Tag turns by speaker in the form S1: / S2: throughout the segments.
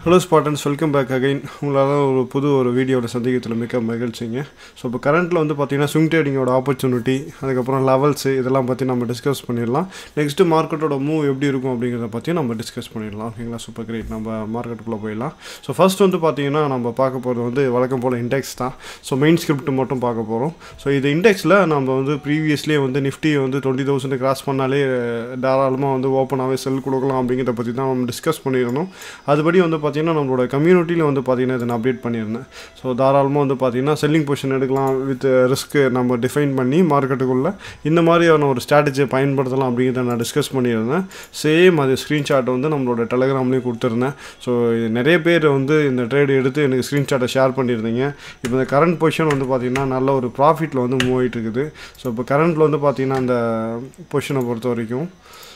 S1: hello Spartans welcome back again உங்களால் ஒரு புது ஒரு வீடியோவில் சந்திக்கிறதுல மிக்க மகிழ்ச்சிங்க ஸோ இப்போ கரண்ட்டில் வந்து பார்த்தீங்கன்னா ஸ்விங் ட்ரேடிங்கோட ஆப்பர்ச்சுனிட்டி அதுக்கப்புறம் லெவல்ஸு இதெல்லாம் பற்றி நம்ம டிஸ்கஸ் பண்ணிடலாம் நெக்ஸ்ட்டு மார்க்கெட்டோட மூவ் எப்படி இருக்கும் அப்படிங்கிறத பற்றியும் நம்ம டிஸ்கஸ் பண்ணிடலாம் ஓகேங்களா சூப்பர் கிரேட் நம்ம மார்க்கெட்டுக்குள்ளே போயிடலாம் ஸோ ஃபர்ஸ்ட் வந்து பார்த்தீங்கன்னா நம்ம பார்க்க போகிறது வந்து வழக்கம் போல் இண்டெக்ஸ் தான் ஸோ மெயின் ஸ்கிரிப்ட் மட்டும் பார்க்க போகிறோம் ஸோ இது இண்டெக்ஸில் நம்ம வந்து ப்ரீவியஸ்லேயே வந்து நிஃப்டி வந்து டுவெண்ட்டி தௌசண்ட் கிராஸ் பண்ணாலே தாராளமாக வந்து ஓப்பனாகவே செல் கொடுக்கலாம் அப்படிங்கிறத பற்றி தான் நம்ம டிஸ்கஸ் பண்ணியிருந்தோம் அதுபடி வந்து பார்த்தீங்கன்னா நம்மளோட கம்யூனிட்டியில் வந்து பார்த்தீங்கன்னா இதை நான் அப்டேட் பண்ணியிருந்தேன் ஸோ தாராளமாக வந்து பார்த்தீங்கன்னா செல்லிங் பொசிஷன் எடுக்கலாம் வித் ரிஸ்க்கு நம்ம டிஃபைன் பண்ணி மார்க்கெட்டுக்குள்ளே இந்த மாதிரியான ஒரு ஸ்ட்ராட்டஜியை பயன்படுத்தலாம் அப்படிங்கிறத நான் டிஸ்கஸ் பண்ணியிருந்தேன் சேம் அது ஸ்க்ரீன்ஷாட் வந்து நம்மளோட டெலகிராம்லேயும் கொடுத்துருந்தேன் ஸோ இது நிறைய பேர் வந்து இந்த ட்ரேடு எடுத்து எனக்கு ஸ்க்ரீன்ஷாட்டை ஷேர் பண்ணியிருந்தீங்க இப்போ இந்த கரண்ட் பொசிஷன் வந்து பார்த்தீங்கன்னா நல்ல ஒரு ப்ராஃபிட்டில் வந்து மூவ் ஆகிட்டு இருக்குது ஸோ இப்போ கரண்ட்டில் வந்து பார்த்தீங்கன்னா அந்த பொசிஷனை பொறுத்த வரைக்கும்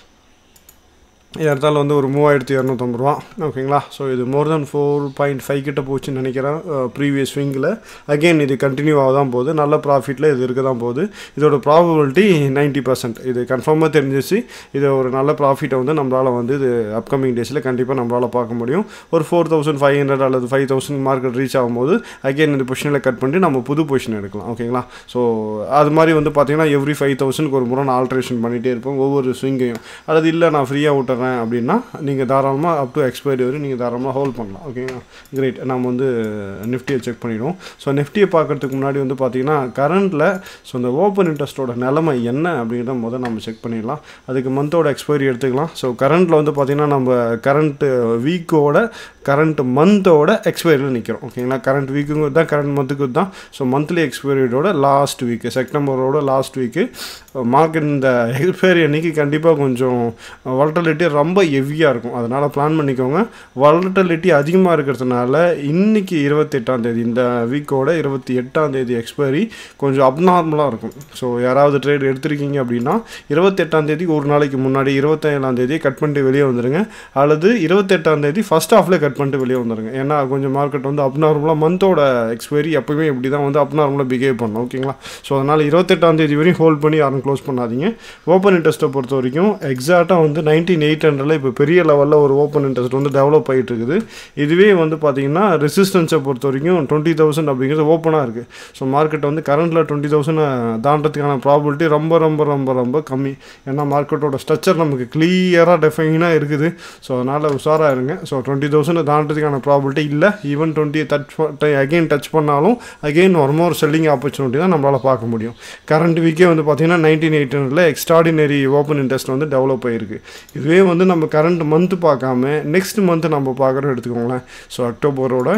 S1: இடத்தால வந்து ஒரு மூவாயிரத்தி இரநூத்தம்பது ரூபா ஓகேங்களா ஸோ இது more than four point five கிட்ட போச்சுன்னு நினைக்கிறேன் ப்ரீவியஸ் ஸ்விங்கில் அகெயின் இது கண்டினியூ ஆக தான் போகுது நல்ல ப்ராஃபிட்டில் இது இருக்க தான் போகுது இதோட ப்ராபபிலிட்டி நைன்ட்டி பர்சன்ட் இது கன்ஃபார்மாக தெரிஞ்சிச்சு இது ஒரு நல்ல ப்ராஃபிட்டை வந்து நம்மளால் வந்து இது அப்கமிங் டேஸில் கண்டிப்பாக நம்மளால் பார்க்க முடியும் ஒரு ஃபோர் தௌசண்ட் ஃபைவ் ஹண்ட்ரட் அல்லது ஃபைவ் தௌசண்ட் மார்க்கெட் ரீச் ஆகும்போது அகெயின் இந்த பொசிஷனில் கட் பண்ணி நம்ம புது பொசிஷன் எடுக்கலாம் ஓகேங்களா ஸோ அது மாதிரி வந்து பார்த்தீங்கன்னா எவ்ரி ஃபைவ் தௌசண்ட்க்கு ஒரு முறை நான் ஆல்ட்ரேஷன் பண்ணிகிட்டே இருப்போம் ஒவ்வொரு ஸ்விங்கையும் அல்லது இல்லை நான் ஃப்ரீயாக விட்டுறேன் அப்படின்னா நீங்கள் தாராளமாக அப் டு எக்ஸ்பைரி வரை நீங்கள் தாராளமாக ஹோல்ட் பண்ணலாம் ஓகேங்களா கிரேட் நம்ம வந்து நிஃப்டியை செக் பண்ணிவிடுவோம் ஸோ நிஃப்டியை பார்க்குறதுக்கு முன்னாடி வந்து பார்த்தீங்கன்னா கரண்ட்டில் ஸோ இந்த ஓப்பன் இன்ட்ரெஸ்ட்டோட நிலைமை என்ன அப்படிங்கிறத முதல் நம்ம செக் பண்ணிடலாம் அதுக்கு மந்தோட எக்ஸ்பைரி எடுத்துக்கலாம் ஸோ கரண்ட்டில் வந்து பார்த்திங்கன்னா நம்ம கரண்ட்டு வீக்கோட கரண்ட் மந்தோட எக்ஸ்பைரியில் நிற்கிறோம் ஓகேங்களா கரண்ட் வீக்குங்கிறது தான் கரண்ட் மந்த்துக்கு தான் ஸோ மந்த்லி எக்ஸ்பைரியோட லாஸ்ட் வீக்கு செப்டம்பரோட லாஸ்ட் வீக்கு மார்க்கெட் இந்த எக்ஸ்பைரி அன்றைக்கி கண்டிப்பாக கொஞ்சம் வாலட்டிலிட்டி ரொம்ப ஹெவியாக இருக்கும் அதனால் பிளான் பண்ணிக்கோங்க வாலட்டிலிட்டி அதிகமாக இருக்கிறதுனால இன்றைக்கி இருபத்தெட்டாம் தேதி இந்த வீக்கோட இருபத்தி எட்டாம் தேதி எக்ஸ்பைரி கொஞ்சம் அப்நார்மலாக இருக்கும் ஸோ யாராவது ட்ரேட் எடுத்திருக்கீங்க அப்படின்னா இருபத்தெட்டாம் தேதி ஒரு நாளைக்கு முன்னாடி இருபத்தேழாம் தேதி கட் பண்ணிட்டு வெளியே வந்துடுங்க அல்லது இருபத்தெட்டாம் தேதி ஃபஸ்ட் ஹாஃபில் கட் பண்ணிட்டு வெளியே வந்துடுங்க ஏன்னா கொஞ்சம் மார்க்கெட் வந்து அப்நார்மலாக மந்தோட எக்ஸ்பைரி எப்போயுமே இப்படி தான் வந்து அப்நார்மலாக பிஹேவ் பண்ணும் ஓகேங்களா ஸோ அதனால் இருபத்தெட்டாம் தேதி வரையும் ஹோல்ட் பண்ணி யாரும் க்ளோஸ் பண்ணாதீங்க ஓப்பன் இன்ட்ரெஸ்ட்டை பொறுத்த வரைக்கும் எக்ஸாக்டாக வந்து நைன்டீன் எயிட் ஹண்ட்ரடில் இப்போ பெரிய லெவலில் ஒரு ஓப்பன் இன்ட்ரெஸ்ட் வந்து டெவலப் ஆகிட்டு இருக்குது இதுவே வந்து பார்த்தீங்கன்னா ரெசிஸ்டன்ஸை பொறுத்த வரைக்கும் டுவெண்ட்டி தௌசண்ட் அப்படிங்கிறது ஓப்பனாக இருக்குது ஸோ மார்க்கெட் வந்து கரண்ட்டில் டுவெண்ட்டி தௌசண்ட் தாண்டதுக்கான ப்ராபிலிட்டி ரொம்ப ரொம்ப ரொம்ப ரொம்ப கம்மி ஏன்னா மார்க்கெட்டோட ஸ்ட்ரக்சர் நமக்கு கிளியராக டெஃபைனாக இருக்குது ஸோ அதனால் உஷாராக இருங்க ஸோ டுவெண்ட்டி தௌசண்ட் தாண்டதுக்கான ப்ராபிலிட்டி இல்லை even twenty touch again touch பண்ணாலும் அகெயின் ஒரு மோர் செல்லிங் ஆப்பர்ச்சுனிட்டி தான் நம்மளால் பார்க்க முடியும் கரண்ட் வீக்கே வந்து பார்த்தீங்கன்னா நைன்டீன் எயிட் ஹண்ட்ரடில் எக்ஸ்ட்ராடினரி ஓப்பன் இன்ட்ரெஸ்ட் வந்து டெவலப் ஆகிருக்கு இதுவே வந்து நம்ம கரண்ட் மந்த்து பார்க்காம நெக்ஸ்ட் மந்த்து நம்ம பார்க்குறோம் எடுத்துக்கோங்களேன் ஸோ அக்டோபரோட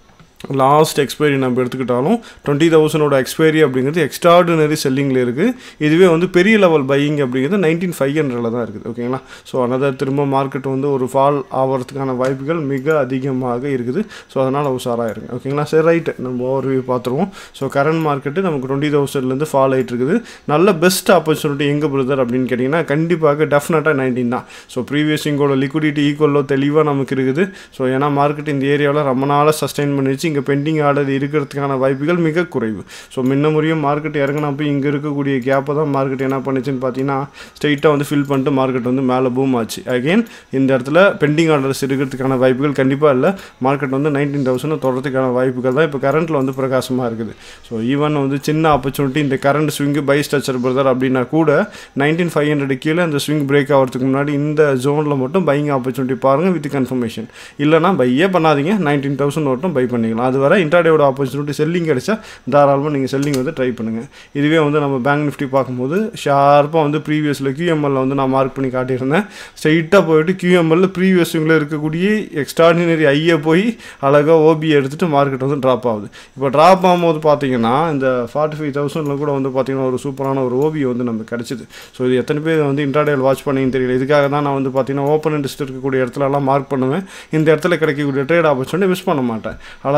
S1: லாஸ்ட் எக்ஸ்பைரி நம்ம எடுத்துக்கிட்டாலும் டுவெண்ட்டி தௌசண்டோட எக்ஸ்பைரி அப்படிங்கிறது எக்ஸ்ட்ராடினரி செல்லிங்கில் இருக்குது இதுவே வந்து பெரிய லெவல் பையிங் அப்படிங்கிறது நைன்டீன் ஃபைவ் ஹண்ட்ரடில் தான் இருக்குது ஓகேங்களா ஸோ அனதர் திரும்ப மார்க்கெட் வந்து ஒரு ஃபால் ஆகிறதுக்கான வாய்ப்புகள் மிக அதிகமாக இருக்குது ஸோ அதனால் உஷாராக இருங்க ஓகேங்களா சரி ரைட்டு நம்ம ஓவர் வியூ பார்த்துருவோம் ஸோ கரண்ட் மார்க்கெட்டு நமக்கு டுவெண்ட்டி தௌசண்ட்லேருந்து ஃபால் ஆகிட்டு இருக்குது நல்ல பெஸ்ட் ஆப்பர்ச்சுனிட்டி எங்கே பிரதர் அப்படின்னு கேட்டிங்கன்னா கண்டிப்பாக டெஃபினட்டாக நைன்டீன் தான் ஸோ ப்ரீவியஸ் இங்கோட லிக்விடிட்டி ஈக்குவலோ தெளிவாக நமக்கு இருக்குது ஸோ ஏன்னா மார்க்கெட் இந்த ஏரியாவில் ரொம்ப நாளாக சஸ்டைன் பண்ணிச்சு இங்கே பெண்டிங் ஆர்டர் இருக்கிறதுக்கான வாய்ப்புகள் மிக குறைவு ஸோ முன்ன முறையும் மார்க்கெட் இறங்கினப்போ இங்கே இருக்கக்கூடிய கேப்பை தான் மார்க்கெட் என்ன பண்ணுச்சுன்னு பார்த்தீங்கன்னா ஸ்ட்ரெயிட்டாக வந்து ஃபில் பண்ணிட்டு மார்க்கெட் வந்து மேலே பூம் ஆச்சு அகெயின் இந்த இடத்துல பெண்டிங் ஆர்டர்ஸ் இருக்கிறதுக்கான வாய்ப்புகள் கண்டிப்பாக இல்லை மார்க்கெட் வந்து நைன்டீன் தௌசண்ட் தொடர்றதுக்கான வாய்ப்புகள் தான் இப்போ கரண்ட்டில் வந்து பிரகாசமாக இருக்குது ஸோ ஈவன் வந்து சின்ன ஆப்பர்ச்சுனிட்டி இந்த current swing buy structure brother அப்படின்னா கூட நைன்டீன் ஃபைவ் ஹண்ட்ரட் கீழே அந்த ஸ்விங் பிரேக் ஆகிறதுக்கு முன்னாடி இந்த ஜோனில் மட்டும் பையிங் ஆப்பர்ச்சுனிட்டி பாருங்கள் வித் கன்ஃபர்மேஷன் இல்லைனா பையே பண்ணாதீங்க நைன்டீன் தௌசண்ட் மட்டும் பை பண்ணிக்கலாம் அது வரை இன்டர்டேவோட ஆப்பர்ச்சுனிட்டி செல்லிங் கிடைச்சா தாராளமாக நீங்கள் செல்லிங் வந்து ட்ரை பண்ணுங்கள் இதுவே வந்து நம்ம பேங்க் நிஃப்டி பார்க்கும்போது ஷார்ப்பாக வந்து ப்ரீவியஸில் கியூஎம்எல்ல வந்து நான் மார்க் பண்ணி காட்டியிருந்தேன் ஸ்ட்ரைட்டாக போயிட்டு கியூஎம்எல்ல ப்ரீவியஸ் இருக்கக்கூடிய எக்ஸ்ட்ராடினரி ஐயை போய் அழகாக ஓபி எடுத்துகிட்டு மார்க்கெட் வந்து ட்ராப் ஆகுது இப்போ ட்ராப் ஆகும்போது பார்த்தீங்கன்னா இந்த ஃபார்ட்டி ஃபைவ் தௌசண்டில் கூட வந்து பார்த்தீங்கன்னா ஒரு சூப்பரான ஒரு ஓபி வந்து நமக்கு கிடச்சிது ஸோ இது எத்தனை பேர் வந்து இன்டர்டேல் வாட்ச் பண்ணின்னு தெரியல இதுக்காக தான் நான் வந்து பார்த்தீங்கன்னா ஓப்பன் இன்ட்ரெஸ்ட் இருக்கக்கூடிய இடத்துலலாம் மார்க் பண்ணுவேன் இந்த இடத்துல கிடைக்கக்கூடிய ட்ரேட் ஆப்பர்ச்சுனிட்டி மிஸ் பண்ண மாட்டேன் அழகாக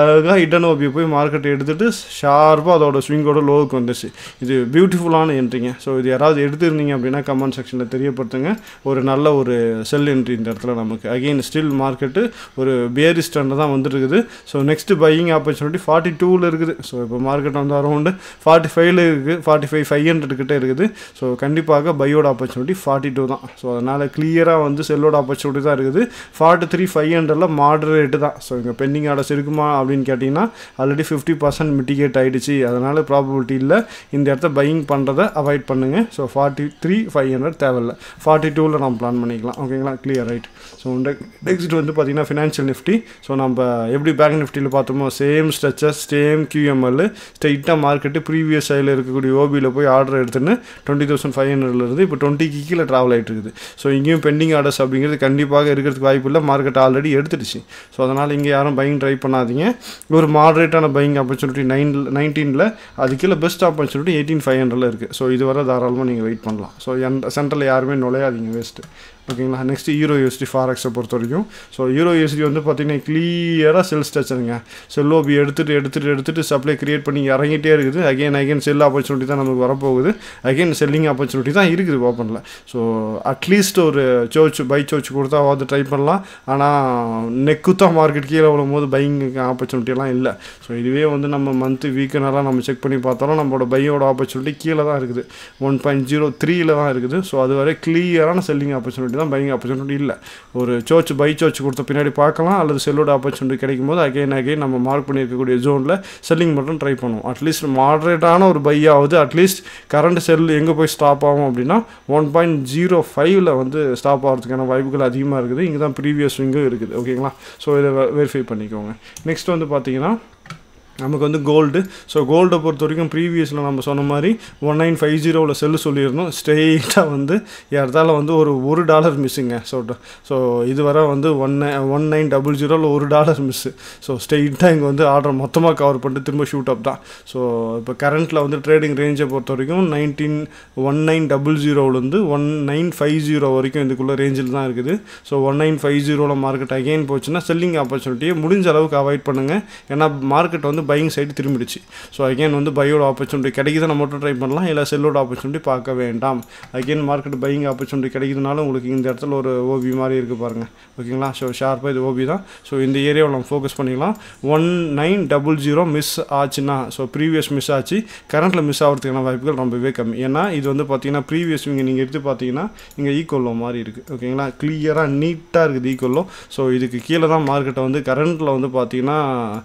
S1: அழகாக இடன் ஓபியை போய் மார்க்கெட் எடுத்துகிட்டு ஷார்ப்பாக அதோட ஸ்விங்கோட லோவுக்கு வந்துச்சு இது பியூட்டிஃபுல்லான என்ட்ரிங்க ஸோ இது யாராவது எடுத்திருந்தீங்க அப்படின்னா கமெண்ட் செக்ஷனில் தெரியப்படுத்துங்க ஒரு நல்ல ஒரு செல் என்ட்ரி இந்த இடத்துல நமக்கு அகெயின் ஸ்டில் மார்க்கெட்டு ஒரு பேரி ஸ்டாண்டில் தான் வந்துருக்குது so next buying opportunity forty டூவில் இருக்குது ஸோ இப்போ மார்க்கெட் வந்து அரௌண்டு ஃபார்ட்டி ஃபைவ்ல இருக்குது ஃபார்ட்டி ஃபைவ் ஃபைவ் ஹண்ட்ரட் கிட்ட இருக்குது ஸோ கண்டிப்பாக பையோட ஆப்பர்ச்சுனிட்டி ஃபார்ட்டி டூ தான் ஸோ அதனால் கிளியராக வந்து செல்லோட ஆப்பர்ச்சுனிட்டி தான் இருக்குது ஃபார்ட்டி த்ரீ ஃபைவ் ஹண்ட்ரடில் மாடரேட்டு தான் ஸோ இங்கே பெண்டிங் ஆர்டர்ஸ் இருக்குமா அப்படின்னு கேட்டிங்கன்னா ஆல்ரெடி ஃபிஃப்டி பர்சன்ட் மிட்டிகேட் ஆகிடுச்சு அதனால் ப்ராபபிலிட்டி இல்லை இந்த இடத்த பையிங் பண்ணுறதை அவாய்ட் பண்ணுங்கள் so forty three five hundred தேவையில்ல ஃபார்ட்டி டூவில் நம்ம பிளான் பண்ணிக்கலாம் ஓகேங்களா கிளியர் ரைட் ஸோ நெக்ஸ்ட் வந்து பார்த்தீங்கன்னா ஃபினான்ஷியல் நிஃப்டி ஸோ நம்ம எப்படி பேங்க் நிஃப்டியில் பார்த்தோமோ சேம் ஸ்ட்ரக்சர் சேம் கியூஎம்எல் ஸ்ட்ரெயிட்டாக மார்க்கெட்டு ப்ரீவியஸ் சைடில் இருக்கக்கூடிய ஓபியில் போய் ஆர்டர் எடுத்துன்னு டுவெண்ட்டி தௌசண்ட் ஃபைவ் ஹண்ட்ரட்லேருந்து இப்போ டுவெண்ட்டிக்கு கீழே ட்ராவல் ஆகிட்டு இருக்குது ஸோ இங்கேயும் பெண்டிங் ஆர்டர்ஸ் அப்படிங்கிறது கண்டிப்பாக இருக்கிறதுக்கு வாய்ப்பு இல்லை மார்க்கெட் ஆல்ரெடி எடுத்துடுச்சு ஸோ அதனால் இங்கே யாரும் பையிங் ட்ரை பண்ணாதீங்க ஒரு மாடரேட்டான பையிங் ஆப்பர்ச்சுனிட்டி நைன் நைன்டீனில் அது கீழே பெஸ்ட் ஆப்பர்ச்சுனிட்டி எயிட்டீன் ஃபைவ் ஹண்ட்ரடில் இருக்குது ஸோ இது வரை தாராளமாக நீங்கள் வெயிட் பண்ணலாம் ஸோ எந்த சென்டரில் யாருமே நுழையாதீங்க வேஸ்ட்டு ஓகேங்களா நெக்ஸ்ட் ஹீரோ யூஎஸ்டி ஃபாரெக்ஸை பொறுத்த வரைக்கும் ஸோ ஹீரோ யூஎஸ்டி வந்து பார்த்தீங்கன்னா கிளியராக செல் ஸ்ட்ரக்சருங்க செல் ஓபி எடுத்துகிட்டு எடுத்துகிட்டு எடுத்துகிட்டு சப்ளை கிரியேட் பண்ணி இறங்கிட்டே இருக்குது அகைன் அகைன் செல் ஆப்பர்ச்சுனிட்டி தான் நமக்கு வரப்போகுது அகைன் செல்லிங் ஆப்பர்ச்சுனிட்டி தான் இருக்குது ஓப்பனில் ஸோ அட்லீஸ்ட் ஒரு சோச் பை சோச் கொடுத்தா வந்து ட்ரை பண்ணலாம் ஆனால் நெக்கு தான் மார்க்கெட் கீழே விழும் போது பையிங் ஆப்பர்ச்சுனிட்டிலாம் இல்லை ஸோ இதுவே வந்து நம்ம மந்த்து வீக்குனெல்லாம் நம்ம செக் பண்ணி பார்த்தாலும் நம்மளோட பையோட ஆப்பர்ச்சுனிட்டி கீழே தான் இருக்குது ஒன் பாயிண்ட் ஜீரோ த்ரீயில் தான் இருக்குது ஸோ அது வரை கிளியரான செல்லிங் ஆப்பர்ச்சுனிட்டி தான் பையிங் ஆப்பர்ச்சுனிட்டி இல்லை ஒரு சோச் பை சோச் கொடுத்த பின்னாடி பார்க்கலாம் அல்லது செல்லோட ஆப்பர்ச்சுனிட்டி கிடைக்கும் போது அகைன் அகைன் நம்ம மார்க் பண்ணியிருக்கக்கூடிய ஜோனில் செல்லிங் மட்டும் ட்ரை பண்ணுவோம் அட்லீஸ்ட் மாடரேட்டான ஒரு பை ஆகுது அட்லீஸ்ட் கரண்ட் செல் எங்கே போய் ஸ்டாப் ஆகும் அப்படின்னா ஒன் பாயிண்ட் ஜீரோ ஃபைவ்ல வந்து ஸ்டாப் ஆகிறதுக்கான வாய்ப்புகள் அதிகமாக இருக்குது இங்கே தான் ப்ரீவியஸ் ஸ்விங்கும் இருக்குது ஓகேங்களா ஸோ இதை வெரிஃபை பண்ணிக்கோங்க நெக்ஸ்ட் வந்து பார்த்தீங்கன்னா நமக்கு வந்து கோல்டு ஸோ கோல்டை பொறுத்த வரைக்கும் ப்ரீவியஸில் நம்ம சொன்ன மாதிரி ஒன் நைன் ஃபைவ் ஜீரோவில் செல்லு சொல்லியிருந்தோம் ஸ்ட்ரெயிட்டாக வந்து இடத்தால வந்து ஒரு ஒரு டாலர் மிஸ்ஸுங்க ஸோ ஸோ இதுவரை வந்து ஒன் ஒன் நைன் டபுள் ஜீரோவில் ஒரு டாலர் மிஸ்ஸு ஸோ ஸ்ட்ரெயிட்டாக இங்கே வந்து ஆர்டர் மொத்தமாக கவர் பண்ணிட்டு திரும்ப ஷூட் அப் தான் ஸோ இப்போ கரண்ட்டில் வந்து ட்ரேடிங் ரேஞ்சை பொறுத்த வரைக்கும் நைன்டீன் ஒன் நைன் டபுள் ஜீரோவிலேருந்து ஒன் நைன் ஃபைவ் ஜீரோ வரைக்கும் இதுக்குள்ளே ரேஞ்சில் தான் இருக்குது ஸோ ஒன் நைன் ஃபைவ் ஜீரோவில் மார்க்கெட் அகைன் போச்சுன்னா செல்லிங் ஆப்பர்ச்சுனிட்டியை முடிஞ்ச அளவுக்கு அவாய்ட் பண்ணுங்கள் ஏன்னா மார்க்கெட் வந்து பையிங் சைடு திரும்பிடுச்சு ஸோ அகைன் வந்து பையோட ஆப்பர்ச்சுனிட்டி கிடைக்குதுன்னா மட்டும் ட்ரை பண்ணலாம் இல்லை செல்லோட ஆப்பர்ச்சுனிட்டி பார்க்க வேண்டாம் அகைன் மார்க்கெட் பையிங் ஆப்பர்ச்சுனிட்டி கிடைக்குதுனால உங்களுக்கு இந்த இடத்துல ஒரு ஓபி மாதிரி இருக்குது பாருங்கள் ஓகேங்களா ஸோ ஷார்ப்பாக இது ஓபி தான் ஸோ இந்த ஏரியாவில் நம்ம ஃபோக்கஸ் பண்ணிக்கலாம் one nine double zero miss ஆச்சுன்னா ஸோ ப்ரீவியஸ் மிஸ் ஆச்சு கரண்ட்டில் மிஸ் ஆகிறதுக்கான வாய்ப்புகள் ரொம்பவே கம்மி ஏன்னா இது வந்து பார்த்தீங்கன்னா ப்ரீவியஸ் இங்கே நீங்கள் எடுத்து பார்த்தீங்கன்னா இங்கே ஈக்குவலோ மாதிரி இருக்குது ஓகேங்களா கிளியராக நீட்டாக இருக்குது ஈக்குவலோ ஸோ இதுக்கு கீழே தான் மார்க்கெட்டை வந்து கரண்ட்டில் வந்து பார்த்தீங்கன்னா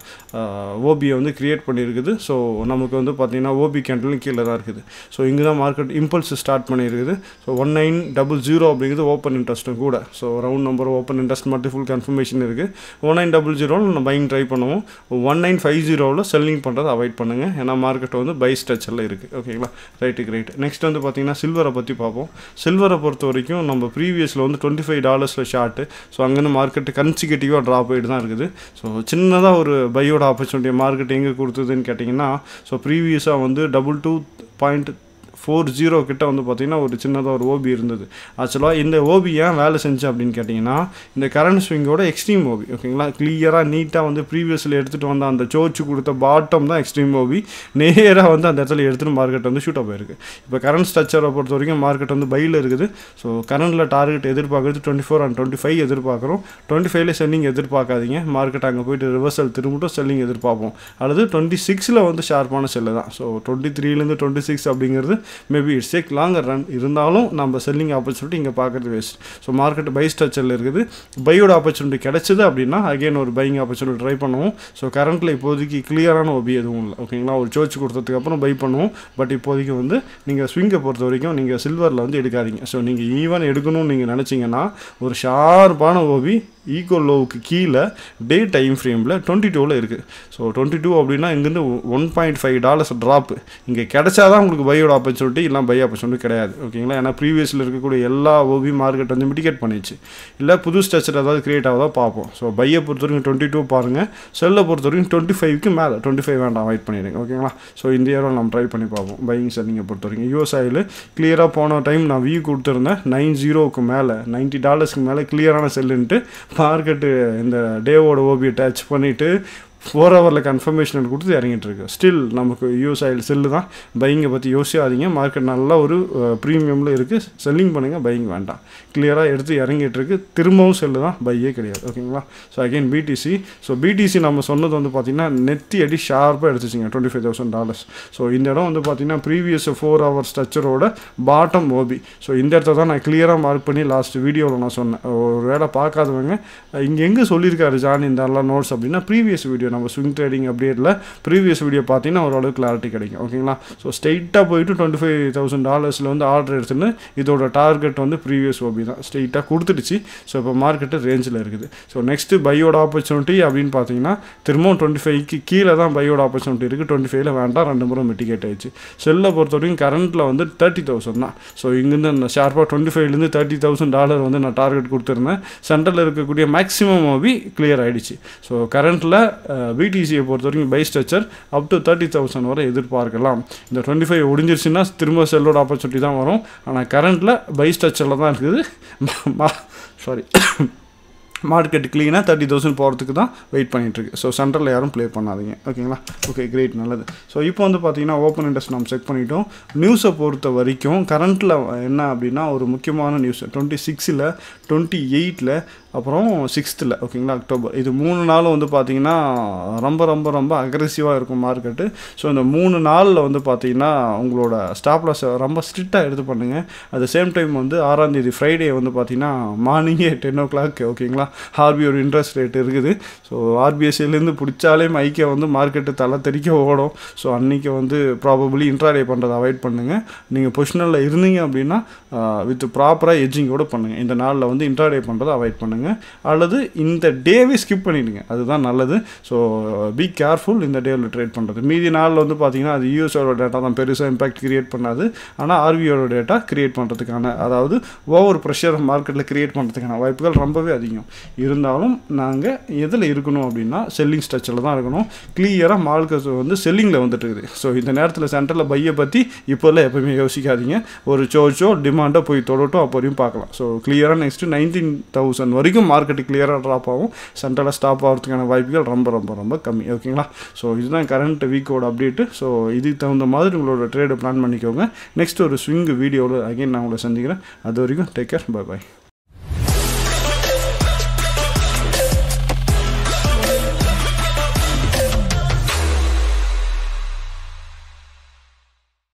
S1: ஓபியை வந்து கிரியேட் பண்ணியிருக்குது ஸோ நமக்கு வந்து பார்த்தீங்கன்னா ஓபி கேண்டலும் கீழே தான் இருக்குது ஸோ இங்கே தான் மார்க்கெட் இம்பல்ஸ் ஸ்டார்ட் பண்ணியிருக்குது so one nine double zero அப்படிங்கிறது ஓப்பன் இன்ட்ரெஸ்ட்டும் கூட so round number open interest மட்டும் ஃபுல் கன்ஃபர்மேஷன் இருக்குது ஒன் நைன் டபுள் ஜீரோவில் நம்ம பையிங் ட்ரை பண்ணுவோம் ஒன் நைன் ஃபைவ் ஜீரோவில் செல்லிங் பண்ணுறதை அவாய்ட் பண்ணுங்கள் ஏன்னா மார்க்கெட் வந்து பை ஸ்ட்ரக்சரில் இருக்குது ஓகேங்களா ரைட்டுக்கு ரைட் நெக்ஸ்ட் வந்து பார்த்தீங்கன்னா சில்வரை பற்றி பார்ப்போம் சில்வரை பொறுத்த வரைக்கும் நம்ம ப்ரீவியஸில் வந்து டுவெண்ட்டி ஃபைவ் டாலர்ஸில் ஷார்ட்டு ஸோ அங்கேருந்து மார்க்கெட் கன்சிகேட்டிவாக ட்ராப் ஆகிட்டு தான் இருக்குது ஸோ சின்னதாக ஒரு பையோட ஆப்பர்ச்சுனிட்டி மார்க்கெட் எங்கே கொடுத்ததுன்னு கேட்டிங்கன்னா ஸோ ப்ரீவியஸாக வந்து double two point four zero கிட்ட வந்து பார்த்திங்கன்னா ஒரு சின்னதாக ஒரு ஓபி இருந்தது ஆக்சுவலாக இந்த ஓபி ஏன் வேலை செஞ்சு அப்படின்னு கேட்டிங்கன்னா இந்த கரண்ட் ஸ்விங்கோட எக்ஸ்ட்ரீம் ஓபி ஓகேங்களா கிளியராக நீட்டாக வந்து ப்ரீவியஸில் எடுத்துகிட்டு வந்த அந்த சோச்சு கொடுத்த பாட்டம் தான் எக்ஸ்ட்ரீம் ஓபி நேராக வந்து அந்த இடத்துல எடுத்துகிட்டு மார்க்கெட் வந்து ஷூட் அப் ஆயிருக்கு இப்போ கரண்ட் ஸ்ட்ரக்சரை பொறுத்த வரைக்கும் மார்க்கெட் வந்து பையில் இருக்குது ஸோ கரண்டில் டார்கெட் எதிர்பார்க்குறது twenty four and twenty five எதிர்பார்க்குறோம் டுவெண்ட்டி ஃபைவ்ல செல்லிங் எதிர்பார்க்காதீங்க மார்க்கெட் அங்கே போயிட்டு ரிவர்சல் திரும்பிட்டும் செல்லிங் எதிர்பார்ப்போம் அல்லது டுவெண்ட்டி சிக்ஸில் வந்து ஷார்ப்பான செல்லு தான் ஸோ டுவெண்ட்டி த்ரீலேருந்து டுவெண்ட்டி சிக்ஸ் அப்படிங்கிறது maybe it's take longer run இருந்தாலும் நம்ம செல்லிங் ஆப்பர்ச்சுனிட்டி இங்கே பார்க்குறது வேஸ்ட் ஸோ மார்க்கெட் பை ஸ்ட்ரக்சரில் இருக்குது பையோட ஆப்பர்ச்சுனிட்டி கிடைச்சது அப்படின்னா அகைன் ஒரு பையிங் ஆப்பர்ச்சுனிட்டி ட்ரை பண்ணுவோம் ஸோ கரண்ட்டில் இப்போதைக்கு கிளியரான ஓபி எதுவும் இல்லை ஓகேங்களா ஒரு சோச்சு கொடுத்ததுக்கு அப்புறம் பை பண்ணுவோம் பட் இப்போதைக்கு வந்து நீங்கள் ஸ்விங்கை பொறுத்த வரைக்கும் நீங்கள் சில்வரில் வந்து எடுக்காதீங்க ஸோ நீங்கள் ஈவன் எடுக்கணும்னு நீங்கள் நினச்சிங்கன்னா ஒரு ஷார்ப்பான ஓபி ஈக்குவல் லோவுக்கு கீழே டே டைம் ஃப்ரேமில் டுவெண்ட்டி டூவில் இருக்குது ஸோ டுவெண்ட்டி டூ அப்படின்னா இங்கேருந்து one point five dollars drop இங்கே கிடைச்சாதான் உங்களுக்கு பையோட ஆப்பர்ச்சுனிட்டி இல்லை பை ஆப்பர்ச்சுனிட்டி கிடையாது ஓகேங்களா ஏன்னா ப்ரீவியஸில் இருக்கக்கூடிய எல்லா ஓபி மார்க்கெட் வந்து மிட்டிகேட் பண்ணிடுச்சு இல்லை புது ஸ்ட்ரக்சர் ஏதாவது கிரியேட் ஆகுதா பார்ப்போம் ஸோ பையை பொறுத்த வரைக்கும் டுவெண்ட்டி டூ பாருங்கள் செல்லை பொறுத்த வரைக்கும் டுவெண்ட்டி ஃபைவ்க்கு மேலே டுவெண்ட்டி ஃபைவ் வேண்டாம் அவாய்ட் பண்ணிடுங்க ஓகேங்களா ஸோ இந்த இயரில் நம்ம ட்ரை பண்ணி பார்ப்போம் பையிங் செல்லிங்கை பொறுத்த வரைக்கும் யூஎஸ் ஆயில் கிளியராக போன டைம் நான் வியூ கொடுத்துருந்தேன் நைன் ஜீரோவுக்கு மேலே நைன்ட்டி டாலர்ஸ்க்கு மேலே கிளியரான செல்லுன்ட்டு மார்க்கெட்டு இந்த டேவோட ஓபியை டச் பண்ணிவிட்டு ஃபோர் ஹவரில் கன்ஃபர்மேஷன் கொடுத்து இறங்கிட்டு இருக்கு ஸ்டில் நமக்கு யூஸ் ஆயில் செல்லு தான் பையிங்கை பற்றி யோசிக்காதீங்க மார்க்கெட் நல்ல ஒரு ப்ரீமியமில் இருக்குது செல்லிங் பண்ணுங்கள் பையிங் வேண்டாம் கிளியராக எடுத்து இறங்கிட்டு இருக்கு திரும்பவும் செல்லு தான் பையே கிடையாது ஓகேங்களா so again BTC so BTC நம்ம சொன்னது வந்து பார்த்திங்கன்னா நெத்தி அடி ஷார்ப்பாக எடுத்துச்சிங்க twenty five thousand dollars so இந்த இடம் வந்து பார்த்திங்கன்னா ப்ரீவியஸ் ஃபோர் ஹவர் ஸ்ட்ரக்சரோட பாட்டம் ஓபி ஸோ இந்த இடத்த தான் நான் கிளியராக மார்க் பண்ணி லாஸ்ட் வீடியோவில் நான் சொன்னேன் ஒரு வேளை பார்க்காதவங்க இங்கே எங்கே சொல்லியிருக்காரு ஜான் இந்த எல்லாம் நோட்ஸ் அப்படின்னா ப்ரீவியஸ் வீடியோ நம்ம ஸ்விங் ட்ரேடிங் அப்டேட்டில் ப்ரீவியஸ் வீடியோ பார்த்தீங்கன்னா ஓரளவுக்கு கிளாரிட்டி கிடைக்கும் ஓகேங்களா ஸோ ஸ்ட்ரெயிட்டாக போயிட்டு டுவெண்ட்டி ஃபைவ் தௌசண்ட் டாலர்ஸில் வந்து ஆர்டர் எடுத்துன்னு இதோட டார்கெட் வந்து ப்ரீவியஸ் ஓபி தான் ஸ்ட்ரெயிட்டாக கொடுத்துடுச்சு ஸோ இப்போ மார்க்கெட்டு ரேஞ்சில் இருக்குது ஸோ நெக்ஸ்ட்டு பையோட ஆப்பர்ச்சுனிட்டி அப்படின்னு பார்த்தீங்கன்னா திரும்பவும் டுவெண்ட்டி ஃபைவ்க்கு கீழே தான் பையோட ஆப்பர்ச்சுனிட்டி இருக்குது டுவெண்ட்டி ஃபைவ்ல வேண்டாம் ரெண்டு முறை மிட்டிகேட் ஆயிடுச்சு செல்லை பொறுத்த வரைக்கும் கரண்ட்டில் வந்து தேர்ட்டி தௌசண்ட் தான் ஸோ இங்கேருந்து அந்த ஷார்ப்பாக டுவெண்ட்டி ஃபைவ்லேருந்து தேர்ட்டி தௌசண்ட் டாலர் வந்து நான் டார்கெட் கொடுத்துருந்தேன் சென்டரில் இருக்கக்கூடிய மேக்ஸிமம் ஓபி கிளியர் ஆகிடுச்சு ஸோ கரண்ட்டில் பிடிசியை பொறுத்த வரைக்கும் buy structure up to thirty thousand வரை எதிர்பார்க்கலாம் இந்த டுவெண்ட்டி ஃபைவ் முடிஞ்சிருச்சுன்னா திரும்ப செல்லோட ஆப்பர்ச்சுனிட்டி தான் வரும் ஆனால் கரண்ட்டில் பை ஸ்ட்ரக்சரில் தான் இருக்குது சாரி மார்க்கெட் க்ளீனாக தேர்ட்டி தௌசண்ட் போகிறதுக்கு தான் வெயிட் பண்ணிகிட்ருக்கு ஸோ சென்ட்ரலில் யாரும் ப்ளே பண்ணாதீங்க ஓகேங்களா ஓகே கிரேட் நல்லது ஸோ இப்போ வந்து பார்த்தீங்கன்னா ஓப்பன் இன்ட்ரெஸ்ட் நம்ம செக் பண்ணிட்டோம் நியூஸை பொறுத்த வரைக்கும் கரண்ட்டில் என்ன அப்படின்னா ஒரு முக்கியமான நியூஸ் டுவெண்ட்டி சிக்ஸில் டுவெண்ட்டி எயிட்டில் அப்புறம் சிக்ஸ்த்தில் ஓகேங்களா அக்டோபர் இது மூணு நாளும் வந்து பார்த்தீங்கன்னா ரொம்ப ரொம்ப ரொம்ப அக்ரெசிவாக இருக்கும் மார்க்கெட்டு ஸோ இந்த மூணு நாளில் வந்து பார்த்தீங்கன்னா உங்களோட ஸ்டாப் லாஸை ரொம்ப ஸ்ட்ரிக்டாக எடுத்து பண்ணுங்கள் அட் த சேம் டைம் வந்து ஆறாம் தேதி ஃப்ரைடே வந்து பார்த்தீங்கன்னா மார்னிங்கே டென் ஓ கிளாக் ஓகேங்களா ஆர்பிஐயோட இன்ட்ரெஸ்ட் ரேட் இருக்குது ஸோ ஆர்பிஎஸ்சிலேருந்து பிடிச்சாலே மைக்கை வந்து மார்க்கெட்டு தலை தெறிக்க ஓடும் ஸோ அன்றைக்கி வந்து ப்ராபபிளி இன்ட்ராடே பண்ணுறதை அவாய்ட் பண்ணுங்கள் நீங்கள் பொசிஷனில் இருந்தீங்க அப்படின்னா வித் ப்ராப்பராக எஜ்ஜிங்கோடு பண்ணுங்கள் இந்த நாளில் வந்து இன்ட்ராடே பண்ணுறதை அவாய்ட் பண்ணுங்கள் அல்லது இந்த டேவே ஸ்கிப் பண்ணிவிடுங்க அதுதான் நல்லது ஸோ பி கேர்ஃபுல் இந்த டேவில் ட்ரேட் பண்ணுறது மீதி நாளில் வந்து பார்த்தீங்கன்னா அது யூஎஸோட டேட்டா தான் பெருசாக இம்பாக்ட் கிரியேட் பண்ணாது ஆனால் ஆர்பிஐயோட டேட்டா கிரியேட் பண்ணுறதுக்கான அதாவது ஓவர் ப்ரெஷர் மார்க்கெட்டில் கிரியேட் பண்ணுறதுக்கான வாய்ப்புகள் ரொம்பவே அதிகம் இருந்தாலும் நாங்கள் எதில் இருக்கணும் அப்படின்னா செல்லிங் ஸ்ட்ரக்சரில் தான் இருக்கணும் கிளியராக மார்க்கெட் வந்து செல்லிங்கில் வந்துட்டு இருக்குது ஸோ இந்த நேரத்தில் சென்டரில் பையை பற்றி இப்போல்லாம் எப்போவுமே யோசிக்காதீங்க ஒரு சோச்சோ டிமாண்டோ போய் தொடட்டும் அப்போ வரையும் பார்க்கலாம் ஸோ கிளியராக நெக்ஸ்ட்டு நைன்டீன் தௌசண்ட் வரைக்கும் மார்க்கெட்டு கிளியராக ட்ராப் ஆகும் சென்டரில் ஸ்டாப் ஆகிறதுக்கான வாய்ப்புகள் ரொம்ப ரொம்ப ரொம்ப கம்மி ஓகேங்களா ஸோ இதுதான் கரண்ட் வீக்கோட அப்டேட்டு ஸோ இதுக்கு தகுந்த மாதிரி உங்களோட ட்ரேடை பிளான் பண்ணிக்கோங்க நெக்ஸ்ட் ஒரு ஸ்விங் வீடியோவில் அகைன் நான் உங்களை சந்திக்கிறேன் அது வரைக்கும் டேக் கேர் பை பாய்